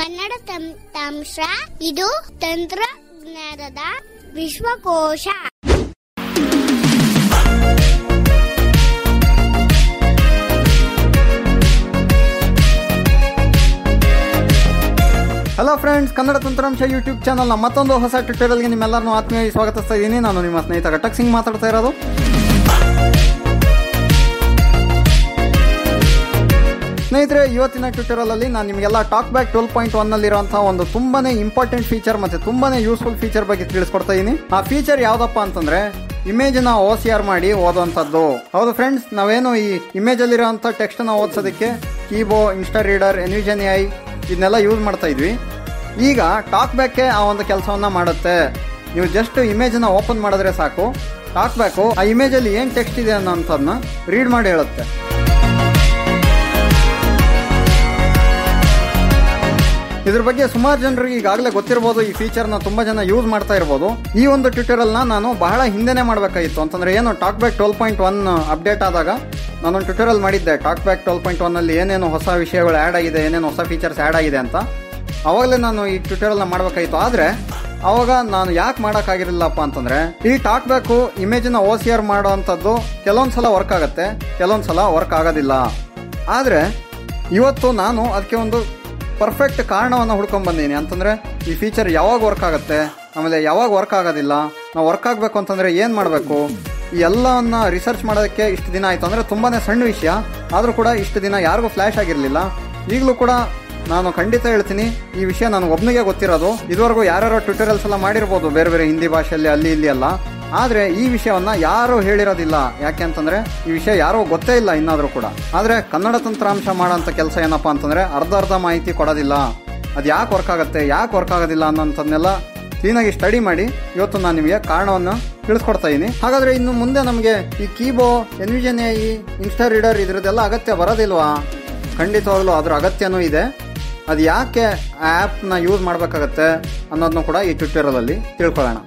ಕನ್ನಡ ತಂತ್ರಾಂಶ ಇದು ತಂತ್ರಜ್ಞಾನದ ವಿಶ್ವಕೋಶ ಹಲೋ ಫ್ರೆಂಡ್ಸ್ ಕನ್ನಡ ತಂತ್ರಾಂಶ ಯೂಟ್ಯೂಬ್ ಚಾನಲ್ನ ಮತ್ತೊಂದು ಹೊಸ ಟ್ಯೂಟೋರಿಯಲ್ಗೆ ನಿಮ್ಮೆಲ್ಲರನ್ನು ಆತ್ಮೀಯವಾಗಿ ಸ್ವಾಗತಿಸ್ತಾ ಇದ್ದೀನಿ ನಾನು ನಿಮ್ಮ ಸ್ನೇಹಿತ ಘಟಕ್ ಸಿಂಗ್ ಮಾತಾಡ್ತಾ ಇರೋದು ಸ್ನೇಹಿತರೆ ಇವತ್ತಿನ ಟ್ಯೂಟೋರಿಯಲ್ ಅಲ್ಲಿ ನಾನು ನಿಮಗೆಲ್ಲ TalkBack twelve point one ನಲ್ಲಿರುವಂತಹ ಒಂದು ತುಂಬಾನೇ ಇಂಪಾರ್ಟೆಂಟ್ ಫೀಚರ್ ಮತ್ತೆ ತುಂಬಾನೇ ಯೂಸ್ಫುಲ್ ಫೀಚರ್ ಬಗ್ಗೆ ತಿಳಿಸ್ಕೊಡ್ತಾ ಇದ್ದೀನಿ ಆ ಫೀಚರ್ ಯಾವ್ದಪ್ಪ ಅಂತಂದ್ರೆ ಇಮೇಜ್ ನ ಓ ಸಿ ಆರ್ ಮಾಡಿ ಓದುವಂತದ್ದು ಹೌದು ಫ್ರೆಂಡ್ಸ್ ನಾವೇನು ಈ ಇಮೇಜ್ ಅಲ್ಲಿರುವಂತ ಟೆಕ್ಸ್ಟ್ ನ ಓದಿಸೋದಕ್ಕೆ Keybo Insta Reader Envision AI ಇದನ್ನೆಲ್ಲ ಯೂಸ್ ಮಾಡ್ತಾ ಇದ್ವಿ ಈಗ ಟಾಕ್ ಬ್ಯಾಕ್ ಆ ಒಂದು ಕೆಲಸವನ್ನ ಮಾಡುತ್ತೆ ನೀವು ಜಸ್ಟ್ ಇಮೇಜ್ ನ ಓಪನ್ ಮಾಡಿದ್ರೆ ಸಾಕು ಟಾಕ್ ಬ್ಯಾಕು ಆ ಇಮೇಜ್ ಅಲ್ಲಿ ಏನ್ ಟೆಕ್ಸ್ಟ್ ಇದೆ ಅನ್ನೋಂಥದ್ನ ರೀಡ್ ಮಾಡಿ ಹೇಳುತ್ತೆ ಇದ್ರ ಬಗ್ಗೆ ಸುಮಾರು ಜನರಿಗೆ ಈಗಾಗಲೇ ಗೊತ್ತಿರಬಹುದು ಈ ಫೀಚರ್ ನ ತುಂಬಾ ಜನ ಯೂಸ್ ಮಾಡ್ತಾ ಇರಬಹುದು ಈ ಒಂದು ಟ್ಯೂಟೋರಿಯಲ್ ನ ನಾನು ಬಹಳ ಹಿಂದೆನೆ ಮಾಡಬೇಕಾಗಿತ್ತು ಅಂತಂದ್ರೆ ಏನು TalkBack twelve point one update ಆದಾಗ ನಾನೊಂದು ಟ್ಯೂಟೋರಿಯಲ್ ಮಾಡಿದ್ದೆ TalkBack twelve point one ಅಲ್ಲಿ ಏನೇನು ಹೊಸ ವಿಷಯಗಳು ಆಡ್ ಆಗಿದೆ ಏನೇನು ಹೊಸ ಫೀಚರ್ಸ್ ಆಡ್ ಆಗಿದೆ ಅಂತ ಅವಾಗಲೇ ನಾನು ಈ ಟ್ಯೂಟೋರಿಯಲ್ ನ ಮಾಡಬೇಕಾಗಿತ್ತು ಆದ್ರೆ ಅವಾಗ ನಾನು ಯಾಕೆ ಮಾಡೋಕ್ಕಾಗಿರಲಿಲ್ಲಪ್ಪ ಅಂತಂದ್ರೆ ಈ ಟಾಕ್ ಬ್ಯಾಕು ಇಮೇಜಿನ ಓ ಸಿ ಆರ್ ಮಾಡುವಂಥದ್ದು ಕೆಲವೊಂದ್ಸಲ ವರ್ಕ್ ಆಗುತ್ತೆ ಕೆಲವೊಂದ್ಸಲ ವರ್ಕ್ ಆಗೋದಿಲ್ಲ ಆದ್ರೆ ಇವತ್ತು ನಾನು ಅದಕ್ಕೆ ಒಂದು ಪರ್ಫೆಕ್ಟ್ ಕಾರಣವನ್ನು ಹುಡ್ಕೊಂಡ್ ಬಂದೀನಿ ಅಂತಂದ್ರೆ ಈ ಫೀಚರ್ ಯಾವಾಗ ವರ್ಕ್ ಆಗುತ್ತೆ ಆಮೇಲೆ ಯಾವಾಗ ವರ್ಕ್ ಆಗೋದಿಲ್ಲ ನಾವು ವರ್ಕ್ ಆಗಬೇಕು ಅಂತಂದ್ರೆ ಏನು ಮಾಡಬೇಕು ಈ ಎಲ್ಲವನ್ನ ರಿಸರ್ಚ್ ಮಾಡೋದಕ್ಕೆ ಇಷ್ಟು ದಿನ ಆಯ್ತು ಅಂದ್ರೆ ತುಂಬಾನೇ ಸಣ್ಣ ವಿಷಯ ಆದರೂ ಕೂಡ ಇಷ್ಟು ದಿನ ಯಾರಿಗೂ ಫ್ಲಾಶ್ ಆಗಿರಲಿಲ್ಲ ಈಗಲೂ ಕೂಡ ನಾನು ಖಂಡಿತ ಹೇಳ್ತೀನಿ ಈ ವಿಷಯ ನನಗೆ ಒಬ್ಬನಿಗೆ ಗೊತ್ತಿರೋದು ಇದುವರೆಗೂ ಯಾರ್ಯಾರೋ ಟ್ಯೂಟೋರಿಯಲ್ಸ್ ಎಲ್ಲ ಮಾಡಿರ್ಬೋದು ಬೇರೆ ಬೇರೆ ಹಿಂದಿ ಭಾಷೆಯಲ್ಲಿ ಅಲ್ಲಿ ಇಲ್ಲಿ ಎಲ್ಲ ಆದ್ರೆ ಈ ವಿಷಯವನ್ನ ಯಾರು ಹೇಳಿರೋದಿಲ್ಲ ಯಾಕೆ ಅಂತಂದ್ರೆ ಈ ವಿಷಯ ಯಾರೋ ಗೊತ್ತೇ ಇಲ್ಲ ಇನ್ನಾದ್ರೂ ಕೂಡ ಆದ್ರೆ ಕನ್ನಡ ತಂತ್ರಾಂಶ ಮಾಡೋಂಥ ಕೆಲಸ ಏನಪ್ಪಾ ಅಂತಂದ್ರೆ ಅರ್ಧ ಅರ್ಧ ಮಾಹಿತಿ ಕೊಡೋದಿಲ್ಲ ಅದು ಯಾಕೆ ವರ್ಕ್ ಆಗುತ್ತೆ ಯಾಕೆ ವರ್ಕ್ ಆಗೋದಿಲ್ಲ ಅನ್ನೋಂಥದ್ನೆಲ್ಲ ಕ್ಲೀನಾಗಿ ಸ್ಟಡಿ ಮಾಡಿ ಇವತ್ತು ನಾನು ನಿಮಗೆ ಕಾರಣವನ್ನು ತಿಳಿಸ್ಕೊಡ್ತಾ ಇದ್ದೀನಿ ಹಾಗಾದ್ರೆ ಇನ್ನು ಮುಂದೆ ನಮಗೆ ಈ Keybo Envision A Insta Reader ಇದ್ರದ್ದೆಲ್ಲ ಅಗತ್ಯ ಬರೋದಿಲ್ವಾ ಖಂಡಿತವಾಗ್ಲೂ ಅದ್ರ ಅಗತ್ಯನೂ ಇದೆ ಅದು ಯಾಕೆ ಆ ಆ್ಯಪ್ನ ಯೂಸ್ ಮಾಡಬೇಕಾಗತ್ತೆ ಅನ್ನೋದನ್ನು ಕೂಡ ಈ ಟ್ವಿಟ್ಟರಲ್ಲಿ ತಿಳ್ಕೊಳ್ಳೋಣ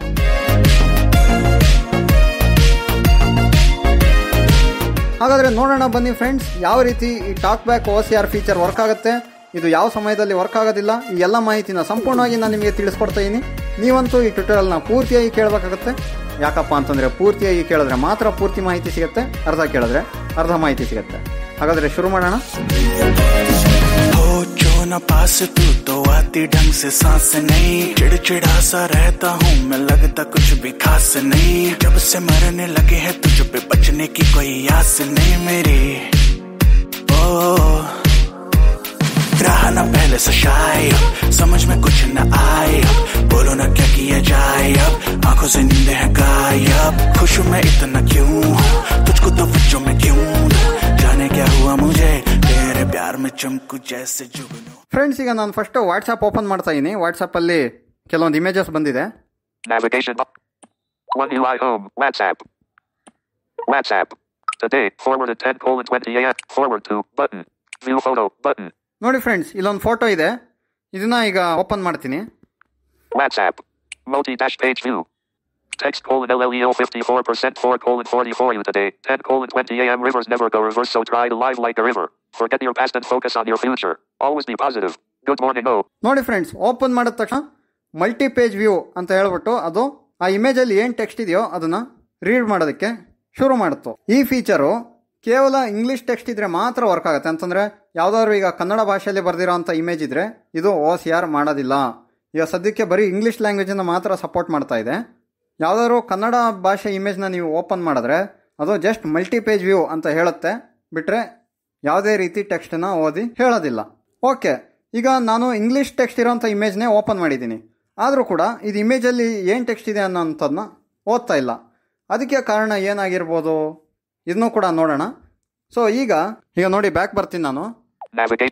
ಹಾಗಾದ್ರೆ ನೋಡೋಣ ಬನ್ನಿ ಫ್ರೆಂಡ್ಸ್ ಯಾವ ರೀತಿ ಈ TalkBack O C R feature work ಆಗುತ್ತೆ ಇದು ಯಾವ ಸಮಯದಲ್ಲಿ ವರ್ಕ್ ಆಗೋದಿಲ್ಲ ಈ ಎಲ್ಲ ಮಾಹಿತಿನ ಸಂಪೂರ್ಣವಾಗಿ ನಾನು ನಿಮಗೆ ತಿಳಿಸ್ಕೊಡ್ತಾ ಇದ್ದೀನಿ ನೀವಂತೂ ಈ ಟ್ವಿಟರಲ್ನ ಪೂರ್ತಿಯಾಗಿ ಕೇಳಬೇಕಾಗುತ್ತೆ ಯಾಕಪ್ಪ ಅಂತಂದ್ರೆ ಪೂರ್ತಿಯಾಗಿ ಕೇಳಿದ್ರೆ ಮಾತ್ರ ಪೂರ್ತಿ ಮಾಹಿತಿ ಸಿಗುತ್ತೆ ಅರ್ಧ ಕೇಳಿದ್ರೆ ಅರ್ಧ ಮಾಹಿತಿ ಸಿಗುತ್ತೆ ಹಾಗಾದ್ರೆ ಶುರು ಮಾಡೋಣ हो जो न पास तू तो आती ढंग से सांस नहीं चिड़चिड़ा सा रहता हूँ मैं लगता कुछ भी खास नहीं जब से मरने लगे हैं तुझ पे बचने की कोई आस नहीं मेरी ओ रहा ना पहले से शायद समझ में कुछ न आए अब बोलो ना क्या किया जाए अब आंखों से नींद है गायब खुश मैं इतना क्यों हूँ तुझको तो बच्चों में क्यों दूं? जाने क्या हुआ मुझे तेरे प्यार में चमकू जैसे जुगनू ಫ್ರೆಂಡ್ಸ್ ಈಗ ನಾನು ಫಸ್ಟ್ ವಾಟ್ಸಪ್ ಓಪನ್ ಮಾಡ್ತಾ ಇದ್ದೀನಿ ವಾಟ್ಸಪ್ಪಲ್ಲಿ ಕೆಲವೊಂದು ಇಮೇಜಸ್ ಬಂದಿದೆ Navigation. bu- One UI home. WhatsApp. WhatsApp. Today, forward at 10 colon 20 a.m. Forward to button. View photo button. ನೋಡಿ ಫ್ರೆಂಡ್ಸ್ ಇಲ್ಲೊಂದು ಫೋಟೋ ಇದೆ ಇದನ್ನ ಈಗ ಓಪನ್ ಮಾಡ್ತೀನಿ WhatsApp. Multi dash page view. Text colon LLEO 54% 4 colon 44 you today. 10 colon 20 a.m. Rivers never go reverse, so try to live like a river. Forget your past and focus on your future. Always be positive. Good morning, oh. ನೋಡಿ friends open ಮಾಡಿದ ತಕ್ಷಣ multi page view ಅಂತ ಹೇಳ್ಬಿಟ್ಟು ಅದು ಆ ಇಮೇಜಲ್ಲಿ ಏನು text ಇದೆಯೋ ಅದನ್ನ ರೀಡ್ ಮಾಡೋದಕ್ಕೆ ಶುರು ಮಾಡುತ್ತು ಈ ಫೀಚರು ಕೇವಲ ಇಂಗ್ಲಿಷ್ ಟೆಕ್ಸ್ಟ್ ಇದ್ರೆ ಮಾತ್ರ ವರ್ಕ್ ಆಗುತ್ತೆ ಅಂತಂದ್ರೆ ಯಾವ್ದಾದ್ರು ಈಗ ಕನ್ನಡ ಭಾಷೆಯಲ್ಲಿ ಬರೆದಿರೋಂಥ ಇಮೇಜ್ ಇದ್ರೆ ಇದು ಓ ಸಿ ಆರ್ ಮಾಡೋದಿಲ್ಲ ಈಗ ಸದ್ಯಕ್ಕೆ ಬರೀ ಇಂಗ್ಲಿಷ್ ಲ್ಯಾಂಗ್ವೇಜನ್ನು ಮಾತ್ರ ಸಪೋರ್ಟ್ ಮಾಡ್ತಾ ಇದೆ ಯಾವ್ದಾದ್ರು ಕನ್ನಡ ಭಾಷೆ ಇಮೇಜ್ನ ನೀವು ಓಪನ್ ಮಾಡಿದ್ರೆ ಅದು ಜಸ್ಟ್ ಮಲ್ಟಿ ಪೇಜ್ ವ್ಯೂ ಅಂತ ಹೇಳುತ್ತೆ ಬಿಟ್ರೆ ಯಾವುದೇ ರೀತಿ ಟೆಕ್ಸ್ಟನ್ನ ಓದಿ ಹೇಳೋದಿಲ್ಲ ಓಕೆ ಈಗ ನಾನು ಇಂಗ್ಲಿಷ್ ಟೆಕ್ಸ್ಟ್ ಇರೋಂಥ ಇಮೇಜ್ನೇ ಓಪನ್ ಮಾಡಿದ್ದೀನಿ ಆದರೂ ಕೂಡ ಇದು ಇಮೇಜಲ್ಲಿ ಏನು ಟೆಕ್ಸ್ಟ್ ಇದೆ ಅನ್ನೋಂಥದ್ದನ್ನ ಓದ್ತಾ ಇಲ್ಲ ಅದಕ್ಕೆ ಕಾರಣ ಏನಾಗಿರ್ಬೋದು ಇದನ್ನು ಕೂಡ ನೋಡೋಣ ಸೊ ಈಗ ಈಗ ನೋಡಿ ಬ್ಯಾಕ್ ಬರ್ತೀನಿ ನಾನು Navigate.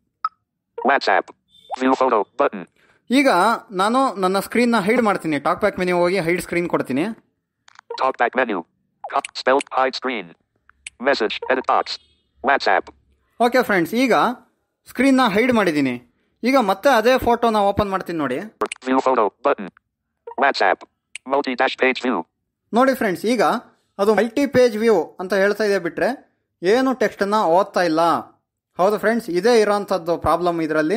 WhatsApp. View photo button. ಈಗ ನಾನು ನನ್ನ ಸ್ಕ್ರೀನ್ನ ಹೈಡ್ ಮಾಡ್ತೀನಿ ಟಾಕ್ ಬ್ಯಾಕ್ ಮೆನು ಹೋಗಿ ಹೈಡ್ ಸ್ಕ್ರೀನ್ ಕೊಡ್ತೀನಿ Talkback menu. Cop spelled hide screen. Message edit box. WhatsApp. Okay friends ಈಗ ಸ್ಕ್ರೀನ್ನ ಹೈಡ್ ಮಾಡಿದ್ದೀನಿ ಈಗ ಮತ್ತೆ ಅದೇ ಫೋಟೋನ ಓಪನ್ ಮಾಡ್ತೀನಿ ನೋಡಿ View photo button. WhatsApp. Multi dash page view. ನೋಡಿ ಫ್ರೆಂಡ್ಸ್ ಈಗ ಅದು ಮಲ್ಟಿ ಪೇಜ್ ವ್ಯೂ ಅಂತ ಹೇಳ್ತಾ ಇದೆ ಬಿಟ್ರೆ ಏನು ಟೆಕ್ಸ್ಟನ್ನು ಓದ್ತಾ ಇಲ್ಲ ಹೌದು ಫ್ರೆಂಡ್ಸ್ ಇದೇ ಇರೋಂಥದ್ದು ಪ್ರಾಬ್ಲಮ್ ಇದರಲ್ಲಿ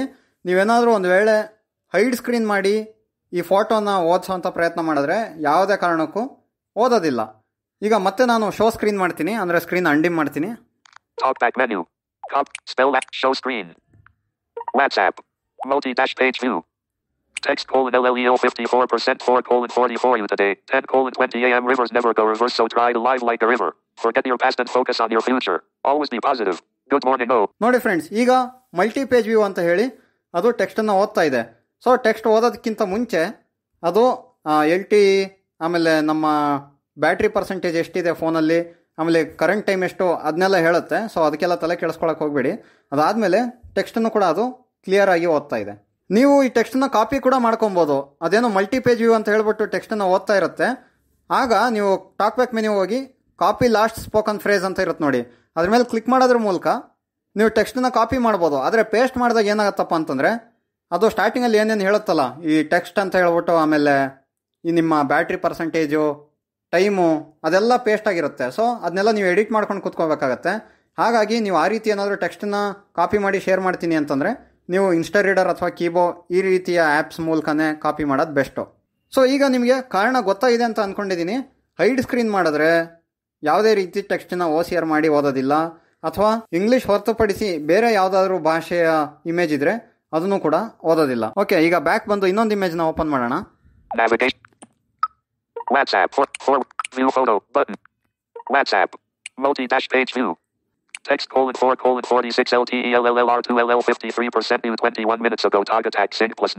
ನೀವೇನಾದರೂ ಒಂದು ವೇಳೆ ಹೈಡ್ ಸ್ಕ್ರೀನ್ ಮಾಡಿ ಈ ಫೋಟೋನ ಓದಿಸೋಂಥ ಪ್ರಯತ್ನ ಮಾಡಿದ್ರೆ ಯಾವುದೇ ಕಾರಣಕ್ಕೂ ಓದೋದಿಲ್ಲ ಈಗ ಮತ್ತೆ ನಾನು ಶೋ ಸ್ಕ್ರೀನ್ ಮಾಡ್ತೀನಿ ಅಂದರೆ ಸ್ಕ್ರೀನ್ ಅಂಡಿಮ್ ಮಾಡ್ತೀನಿ Talkback menu. Cop. Spell that. Show screen. WhatsApp. Multi-dash page view. Text colon LLEO 54% 4 colon 44 you today. 10 colon 20 AM rivers never go reverse so try to live like a river. Forget your past and focus on your future. Always be positive. Good morning, oh. ನೋಡಿ friends ಈಗ multi page view ಅಂತ ಹೇಳಿ ಅದು ಟೆಕ್ಸ್ಟನ್ನು ಓದ್ತಾ ಇದೆ so text ಓದೋದಕ್ಕಿಂತ ಮುಂಚೆ ಅದು L T ಆಮೇಲೆ ನಮ್ಮ ಬ್ಯಾಟ್ರಿ ಪರ್ಸೆಂಟೇಜ್ ಎಷ್ಟಿದೆ ಫೋನಲ್ಲಿ ಆಮೇಲೆ ಕರೆಂಟ್ ಟೈಮ್ ಎಷ್ಟು ಅದನ್ನೆಲ್ಲ ಹೇಳುತ್ತೆ ಸೊ ಅದಕ್ಕೆಲ್ಲ ತಲೆ ಕೆಡಿಸ್ಕೊಳಕ್ಕೆ ಹೋಗಬೇಡಿ ಅದಾದಮೇಲೆ ಟೆಕ್ಸ್ಟನ್ನು ಕೂಡ ಅದು ಕ್ಲಿಯರ್ ಆಗಿ ಓದ್ತಾ ಇದೆ ನೀವು ಈ ಟೆಕ್ಸ್ಟನ್ನ ಕಾಪಿ ಕೂಡ ಮಾಡ್ಕೊಬೋದು ಅದೇನೋ ಮಲ್ಟಿ ಪೇಜ್ ವ್ಯೂ ಅಂತ ಹೇಳ್ಬಿಟ್ಟು ಟೆಕ್ಸ್ಟನ್ನು ಓದ್ತಾ ಇರುತ್ತೆ ಆಗ ನೀವು ಟಾಕ್ ಬ್ಯಾಕ್ ಮೆನ್ಯೂ ಹೋಗಿ ಕಾಪಿ ಲಾಸ್ಟ್ ಸ್ಪೋಕನ್ ಫ್ರೇಸ್ ಅಂತ ಇರುತ್ತೆ ನೋಡಿ ಅದ್ರ ಮೇಲೆ ಕ್ಲಿಕ್ ಮಾಡೋದ್ರ ಮೂಲಕ ನೀವು ಟೆಕ್ಸ್ಟನ್ನ ಕಾಪಿ ಮಾಡ್ಬೋದು ಆದರೆ ಪೇಸ್ಟ್ ಮಾಡಿದಾಗ ಏನಾಗತ್ತಪ್ಪ ಅಂತಂದರೆ ಅದು ಸ್ಟಾರ್ಟಿಂಗಲ್ಲಿ ಏನೇನು ಹೇಳುತ್ತಲ್ಲ ಈ ಟೆಕ್ಸ್ಟ್ ಅಂತ ಹೇಳ್ಬಿಟ್ಟು ಆಮೇಲೆ ಈ ನಿಮ್ಮ ಬ್ಯಾಟ್ರಿ ಪರ್ಸೆಂಟೇಜು ಟೈಮು ಅದೆಲ್ಲ ಪೇಸ್ಟ್ ಆಗಿರುತ್ತೆ ಸೊ ಅದನ್ನೆಲ್ಲ ನೀವು ಎಡಿಟ್ ಮಾಡ್ಕೊಂಡು ಕೂತ್ಕೋಬೇಕಾಗತ್ತೆ ಹಾಗಾಗಿ ನೀವು ಆ ರೀತಿ ಏನಾದರೂ ಟೆಕ್ಸ್ಟನ್ನ ಕಾಪಿ ಮಾಡಿ ಶೇರ್ ಮಾಡ್ತೀನಿ ಅಂತಂದರೆ ನೀವು ಇನ್ಸ್ಟಾ ರೀಡರ್ ಅಥವಾ ಕೀಬೋ ಈ ರೀತಿಯ ಆ್ಯಪ್ಸ್ ಮೂಲಕನೇ ಕಾಪಿ ಮಾಡೋದು ಬೆಸ್ಟು ಸೊ ಈಗ ನಿಮಗೆ ಕಾರಣ ಗೊತ್ತಾಗಿದೆ ಅಂತ ಅಂದ್ಕೊಂಡಿದ್ದೀನಿ ಹೈಡ್ ಸ್ಕ್ರೀನ್ ಮಾಡಿದ್ರೆ ಯಾವುದೇ ರೀತಿ ಟೆಕ್ಸ್ಟನ್ನ ಓ ಸಿ ಆರ್ ಮಾಡಿ ಓದೋದಿಲ್ಲ ಅಥವಾ ಇಂಗ್ಲೀಷ್ ಹೊರತುಪಡಿಸಿ ಬೇರೆ ಯಾವುದಾದ್ರೂ ಭಾಷೆಯ ಇಮೇಜ್ ಇದ್ರೆ ಅದನ್ನು ಕೂಡ ಓದೋದಿಲ್ಲ ಓಕೆ ಈಗ ಬ್ಯಾಕ್ ಬಂದು ಇನ್ನೊಂದು ಇಮೇಜ್ನ ಓಪನ್ ಮಾಡೋಣ Navigation. WhatsApp. For, for, view photo. Button. WhatsApp. Multi-dash page view. Text colon 4 colon 46 LTELLR 2 LL 53% new 21 minutes ago. Tog attack sync plus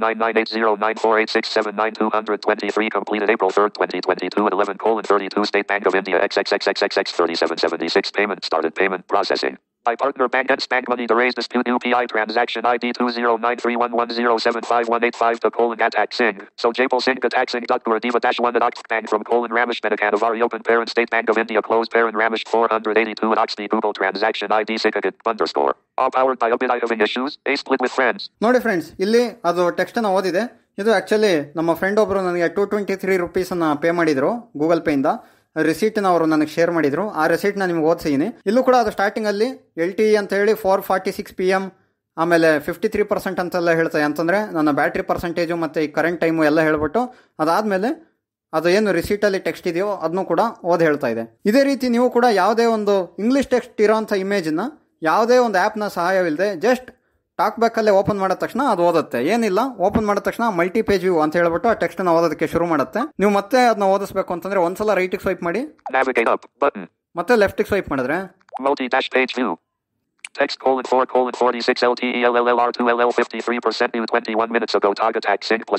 919980948679 completed April 3rd 2022 at 11 colon 32 State Bank of India XXXXXX 3776 payment started payment processing. By partner bank and Spank Money to raise dispute UPI transaction ID 20931107518 to colon attack Singh. So Japal Singh attack Singh dot Diva dash one at Ox Bank from colon Ramesh Medakanavari open parent State Bank of India closed parent Ramesh 482 at Oxney Google transaction ID Sikagit underscore. All powered by a bit having issues. A split with friends. ನೋಡಿ friends ಇಲ್ಲಿ ಅದು ಟೆಕ್ಸ್ಟನ್ನು ಓದಿದೆ ಇದು actually ನಮ್ಮ friend ಒಬ್ಬರು ನನಗೆ two twenty three ರುಪೀಸನ್ನು pay ಮಾಡಿದರು ಗೂಗಲ್ ಪೇಯಿಂದ ರಿಸೀಟ್ನ ಅವರು ನನಗೆ ಶೇರ್ ಮಾಡಿದರು ಆ ರಿಸೀಟ್ನ ನಿಮ್ಗೆ ಓದಿಸಿದ್ದೀನಿ ಇಲ್ಲೂ ಕೂಡ ಅದು ಸ್ಟಾರ್ಟಿಂಗಲ್ಲಿ ಎಲ್ ಟಿ ಅಂತ ಹೇಳಿ four forty six P M ಆಮೇಲೆ ಫಿಫ್ಟಿ ತ್ರೀ ಪರ್ಸೆಂಟ್ ಅಂತೆಲ್ಲ ಹೇಳ್ತಾರೆ ಅಂತಂದರೆ ನನ್ನ ಬ್ಯಾಟ್ರಿ ಪರ್ಸೆಂಟೇಜು ಮತ್ತು ಈ ಕರೆಂಟ್ ಟೈಮು ಎಲ್ಲ ಹೇಳ್ಬಿಟ್ಟು ಅದಾದಮೇಲೆ ಅದು ಏನು ರಿಸೀಟಲ್ಲಿ ಟೆಕ್ಸ್ಟ್ ಇದೆಯೋ ಅದನ್ನು ಕೂಡ ಓದಿ ಹೇಳ್ತಾ ಇದೆ ಇದೇ ರೀತಿ ನೀವು ಕೂಡ ಯಾವುದೇ ಒಂದು ಇಂಗ್ಲೀಷ್ ಟೆಕ್ಸ್ಟ್ ಇರೋಂಥ ಇಮೇಜನ್ನ ಯಾವುದೇ ಒಂದು ಆ್ಯಪ್ನ ಸಹಾಯವಿಲ್ಲದೆ ಜಸ್ಟ್ ಟಾಕ್ ಬ್ಯಾಕಲ್ಲೇ ಓಪನ್ ಮಾಡಿದ ತಕ್ಷಣ ಅದು ಓದುತ್ತೆ ಏನಿಲ್ಲ ಓಪನ್ ಮಾಡಿದ ತಕ್ಷಣ ಮಲ್ಟಿ ಪೇಜ್ ವ್ಯೂ ಅಂತ ಹೇಳ್ಬಿಟ್ಟು ಆ ಟೆಕ್ಸ್ಟ್ನ ಓದೋದಕ್ಕೆ ಶುರು ಮಾಡುತ್ತೆ ನೀವು ಮತ್ತೆ ಅದನ್ನ ಓದಿಸ್ಬೇಕು ಅಂತಂದ್ರೆ ಒಂದ್ಸಲ ರೈಟಿಗೆ ಸ್ವೈಪ್ ಮಾಡಿ Navigate up button. ಮತ್ತೆ ಲೆಫ್ಟಿಗೆ ಸ್ವೈಪ್ ಮಾಡಿದ್ರೆ Multi-dash page view. Text colon 4 colon 46 LTELLR 2 LL 53% new 21 minutes ago. Tog attack sync plus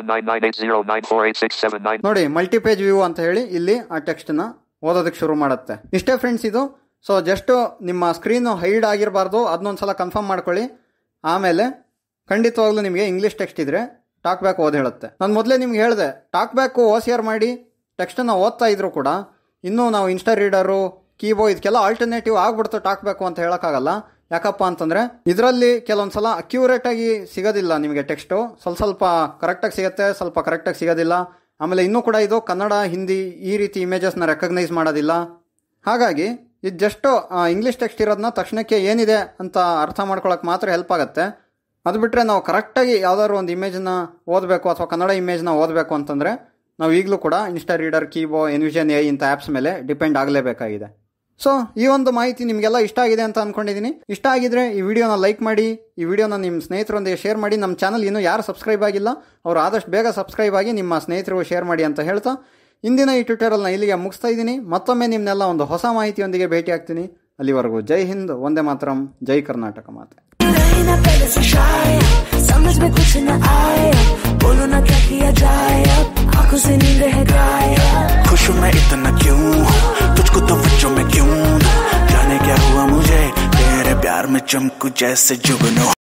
919980948679 ನೋಡಿ ಮಲ್ಟಿ ಪೇಜ್ ವ್ಯೂ ಅಂತ ಹೇಳಿ ಇಲ್ಲಿ ಆ ಟೆಕ್ಸ್ಟ್ನ ಓದೋದಕ್ಕೆ ಶುರು ಮಾಡುತ್ತೆ ಇಷ್ಟೇ ಫ್ರೆಂಡ್ಸ್ ಇದು ಸೊ ಜಸ್ಟ್ ನಿಮ್ಮ ಸ್ಕ್ರೀನು ಹೈಡ್ ಆಗಿರಬಾರ್ದು ಅದನ್ನೊಂದ್ಸಲ ಕನ್ಫರ್ಮ್ ಮಾಡ್ಕೊಳ್ಳಿ ಆಮೇಲೆ ಖಂಡಿತವಾಗ್ಲೂ ನಿಮಗೆ ಇಂಗ್ಲೀಷ್ ಟೆಕ್ಸ್ಟ್ ಇದ್ರೆ ಟಾಕ್ ಬ್ಯಾಕ್ ಓದ್ ಹೇಳುತ್ತೆ ನಾನು ಮೊದಲೇ ನಿಮ್ಗೆ ಹೇಳಿದೆ TalkBack O C R ಮಾಡಿ ಟೆಕ್ಸ್ಟನ್ನು ಓದ್ತಾ ಇದ್ರು ಕೂಡ ಇನ್ನೂ ನಾವು ಇನ್ಸ್ಟಾ ರೀಡರು ಕೀಬೋ ಇದಕ್ಕೆಲ್ಲ ಆಲ್ಟರ್ನೇಟಿವ್ ಆಗ್ಬಿಡ್ತು ಟಾಕ್ ಬ್ಯಾಕು ಅಂತ ಹೇಳೋಕ್ಕಾಗಲ್ಲ ಯಾಕಪ್ಪ ಅಂತಂದ್ರೆ ಇದರಲ್ಲಿ ಕೆಲವೊಂದು ಸಲ ಅಕ್ಯೂರೇಟ್ ಆಗಿ ಸಿಗೋದಿಲ್ಲ ನಿಮಗೆ ಟೆಕ್ಸ್ಟು ಸ್ವಲ್ಪ ಸ್ವಲ್ಪ ಕರೆಕ್ಟಾಗಿ ಸಿಗುತ್ತೆ ಸ್ವಲ್ಪ ಕರೆಕ್ಟಾಗಿ ಸಿಗೋದಿಲ್ಲ ಆಮೇಲೆ ಇನ್ನೂ ಕೂಡ ಇದು ಕನ್ನಡ ಹಿಂದಿ ಈ ರೀತಿ ಇಮೇಜಸ್ನ ರೆಕಗ್ನೈಸ್ ಮಾಡೋದಿಲ್ಲ ಹಾಗಾಗಿ ಇದು ಜಸ್ಟ್ ಇಂಗ್ಲೀಷ್ ಟೆಕ್ಸ್ಟ್ ಇರೋದನ್ನ ತಕ್ಷಣಕ್ಕೆ ಏನಿದೆ ಅಂತ ಅರ್ಥ ಮಾಡ್ಕೊಳಕ್ಕೆ ಮಾತ್ರ ಹೆಲ್ಪ್ ಆಗುತ್ತೆ ಅದು ಬಿಟ್ಟರೆ ನಾವು ಕರೆಕ್ಟಾಗಿ ಯಾವ್ದಾದ್ರು ಒಂದು ಇಮೇಜನ್ನ ಓದಬೇಕು ಅಥವಾ ಕನ್ನಡ ಇಮೇಜ್ನ ಓದಬೇಕು ಅಂತಂದರೆ ನಾವು ಈಗಲೂ ಕೂಡ Insta Reader Keybo Envision A ಇಂಥ ಆ್ಯಪ್ಸ್ ಮೇಲೆ ಡಿಪೆಂಡ್ ಆಗಲೇಬೇಕಾಗಿದೆ ಸೊ ಈ ಒಂದು ಮಾಹಿತಿ ನಿಮಗೆಲ್ಲ ಇಷ್ಟ ಆಗಿದೆ ಅಂತ ಅನ್ಕೊಂಡಿದ್ದೀನಿ ಇಷ್ಟ ಆಗಿದ್ರೆ ಈ ವಿಡಿಯೋನ ಲೈಕ್ ಮಾಡಿ ಈ ವಿಡಿಯೋನ ನಿಮ್ಮ ಸ್ನೇಹಿತರೊಂದಿಗೆ ಶೇರ್ ಮಾಡಿ ನಮ್ಮ ಚಾನಲ್ ಇನ್ನೂ ಯಾರು ಸಬ್ಸ್ಕ್ರೈಬ್ ಆಗಿಲ್ಲ ಅವರು ಆದಷ್ಟು ಬೇಗ ಸಬ್ಸ್ಕ್ರೈಬ್ ಆಗಿ ನಿಮ್ಮ ಸ್ನೇಹಿತರಿಗೂ ಶೇರ್ ಮಾಡಿ ಅಂತ ಹೇಳ್ತಾ ಇಂದಿನ ಈ ಟ್ಯೂಟೋರಿಯಲ್ನ ಇಲ್ಲಿಗೆ ಮುಗಿಸ್ತಾ ಇದ್ದೀನಿ ಮತ್ತೊಮ್ಮೆ ನಿಮ್ಮನ್ನೆಲ್ಲ ಒಂದು ಹೊಸ ಮಾಹಿತಿಯೊಂದಿಗೆ ಭೇಟಿ ಆಗ್ತೀನಿ ಅಲ್ಲಿವರೆಗೂ ಜೈ ಹಿಂದ್ ಒಂದೇ ಮಾತರಂ ಜೈ ಕರ್ನಾಟಕ ಮಾತೆ रहना पहले से शाय समझ में कुछ न आए बोलो ना क्या किया जाए अब आंखों से नींद है गायब खुश हूँ मैं इतना क्यों तुझको तो बच्चों में क्यों जाने क्या हुआ मुझे तेरे प्यार में चमकू जैसे जुगनू